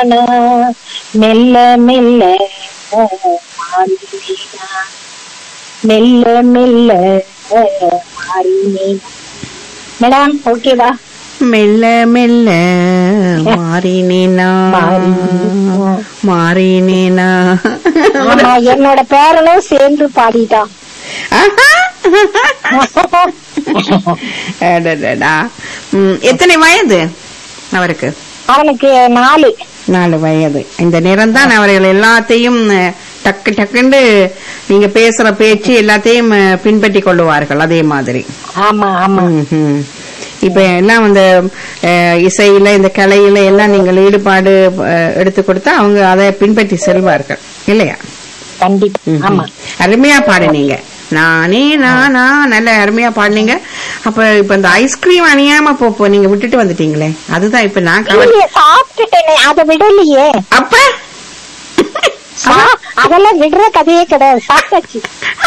மெல்ல மெல்ல மாறினேனா மெல்ல மெல்ல மாறினேனா மேடம் ஓகேவா மெல்ல மெல்ல மாறினேனா மாறினேனா. மாறினேனா ஆமா என்னோட பேரனும் சேர்ந்து பாடிட்டான் அடடடா. ம், எத்தனை வயது அவருக்கு அவனுக்கு நாலு நாலு வயது இந்த நேரம் தான் அவர்கள் எல்லாத்தையும் அஹ், டக்கு டக்குன்னு நீங்க பேசுற பேச்சு எல்லாத்தையும் அஹ், பின்பற்றி கொள்ளுவார்கள் அதே மாதிரி ஆமா ஆமா ம்ஹும். இப்ப எல்லாம் அந்த அஹ், இசையில இந்த கலையில எல்லாம் நீங்கள் ஈடுபாடு அஹ், எடுத்து கொடுத்தா அவங்க அதை பின்பற்றி செல்வார்கள் இல்லையா கண்டிப்பா ம்ஹும். ஆமா அருமையா பாடுனீங்க நானே நானா நல்ல அருமையா பாடுனீங்க அப்ப இப்ப இந்த ஐஸ்கிரீம் அணியாம போ போ, நீங்க விட்டுட்டு வந்துட்டீங்களே அதுதான் இப்ப நான் கவலை இல்லையே சாப்பிட்டுட்டேனே அதை விடலையே அப்ப சா- அதெல்லாம் விடுற கதையே கிடையாது சாப்பிட்டாச்சு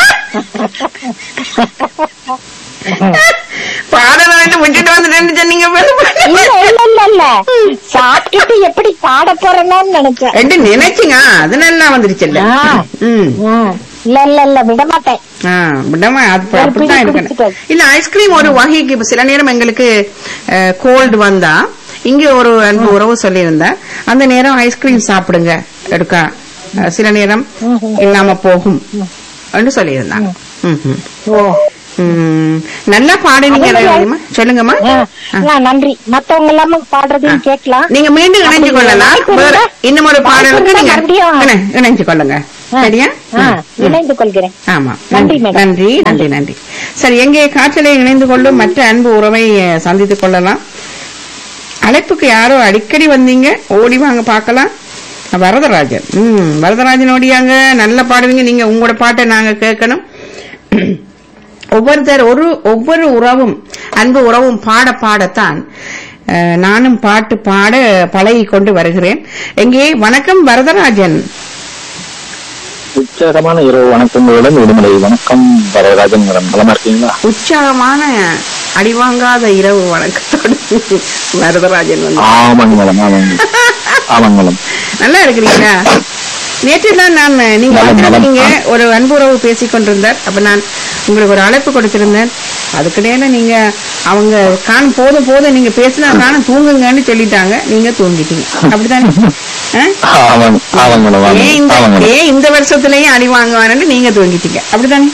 பாடலாம் விட்டுட்டு வந்துட்டேன்னு சொன்னீங்க பாரு. இல்ல இல்ல இல்ல இல்ல சாப்பிட்டுட்டு எப்படி பாட போறேன்னு நினைச்சேன் ரெண்டு நினைச்சுங்க அது நல்லா வந்துருச்சுல்ல ஆ. ம் ம். இல்ல இல்ல இல்ல விட மாட்டேன் ஆ, விடாம அது ஒரு அப்படித்தான் பிடி இருக்கணும் குடிச்சிட்டேன். இல்ல ஐஸ்கிரீம் ஒரு வகைக்கு இப்ப சில நேரம் எங்களுக்கு கோல்டு வந்தா இங்க ஒரு அன்பு உறவு சொல்லியிருந்தா அந்த நேரம் ஐஸ்கிரீம் சாப்பிடுங்க எடுக்க அஹ், சில நேரம் ம்ஹும். இல்லாம போகும் என்று சொல்லியிருந்தாங்க ம்ஹும். ஓ ம், நல்லா பாடுனீங்க அதே மாதிரி ரவிமா. சொல்லுங்கம்மா ஆ, ஆ. ஆ, நன்றி மத்தவங்க எல்லாமே பாடுறதையும் கேட்கலாம் நீங்க மீண்டும் இணைஞ்சு அப்படி கொள்ளலாம் வாய்ப்பு வேற இருந்தா- இன்னும் ஒரு பாடலுக்கு வாய்ப்பு நீங்க இருந்தா மறுபடியும் இணை- இணைஞ்சு கொள்ளுங்க ஆ, சரியா ஆ, ம், ம். இணைந்து கொள்கிறேன் ஆமா நன்றி, நன்றி மேடம். நன்றி நன்றி நன்றி சரி எங்கே காற்றலை இணைந்து கொள்ளும் மற்ற அன்பு உறவை அஹ், சந்தித்துக் கொள்ளலாம் அழைப்புக்கு யாரோ அடிக்கடி வந்தீங்க ஓடி வாங்க பார்க்கலாம் வரதராஜன் ம் வரதராஜன் ஓடியாங்க நல்ல பாடுவீங்க நீங்க உங்களோட பாட்டை நாங்க கேட்கணும் ஒவ்வொருத்தர் ஒரு ஒவ்வொரு உறவும் அன்பு உறவும் பாட பாடத்தான் அஹ், நானும் பாட்டு பாட பழகி கொண்டு வருகிறேன் எங்கே வணக்கம் வரதராஜன் உற்சாகமான இரவு வணக்கங்களுடன் விடுமுறை வணக்கம் வரராஜன் மேடம் நலமா இருக்கீங்களா உற்சாகமான அடிவாங்காத இரவு வணக்கத்தோடு வரதராஜன் வந்து ஆமாங்க மேடம் ஆமாங்க ஆமாங்க மேடம் நல்லா இருக்கிறீங்களா நேற்று தான் நான் நீங்க நலம், வந்திருக்கீங்க நலம். ஒரு அன்பு உறவு பேசிக் கொண்டிருந்தார் அப்ப நான் உங்களுக்கு ஒரு அழைப்பு கொடுத்திருந்தேன் அதுக்கிடையில நீங்க அவங்க காணும் போதும் போதும் நீங்க பேசினா காணும் தூங்குங்கன்னு சொல்லிட்டாங்க நீங்க தூங்கிட்டீங்க அப்படித்தானே ஆ? ஆமாங்க ஆமாங்க மேடம் ஏன் இந்த ஆமாங்க மேடம் ஏன் இந்த வருஷத்துலயும் அடி வாங்குவானு நீங்க தூங்கிட்டீங்க அப்படித்தானே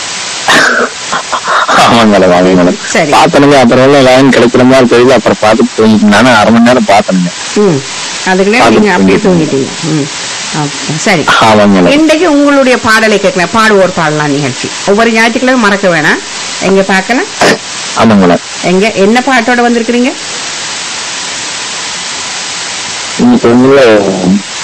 ஆமாங்க மேடம் ஆமாங்க மேடம் சரி. பார்த்தனுங்க அப்புறம் லைன் கிடைக்கிற மாதிரி தெரியல அப்புறம் பார்த்து தூங்கிட்டு நானும் அரை மணி நேரம் பார்த்தனுங்க ம் அதுக்குள்ள அது நீங்க அப்படியே தூங்கிட்டீங்க. தூங்கிட்டீங்க ம் ஓகே, சரி ஆமாங்க மேடம் இன்றைக்கு உங்களுடைய பாடலை கேட்கலாம் பாடுவோர் பாடலாம் நிகழ்ச்சி ஒவ்வொரு ஞாயிற்றுக்கிழமை மறக்க வேணாம் எங்க பார்க்கலாம் ஆமாங்க மேடம் எங்க என்ன பாட்டோட வந்திருக்கிறீங்க இன்னைக்கு வந்து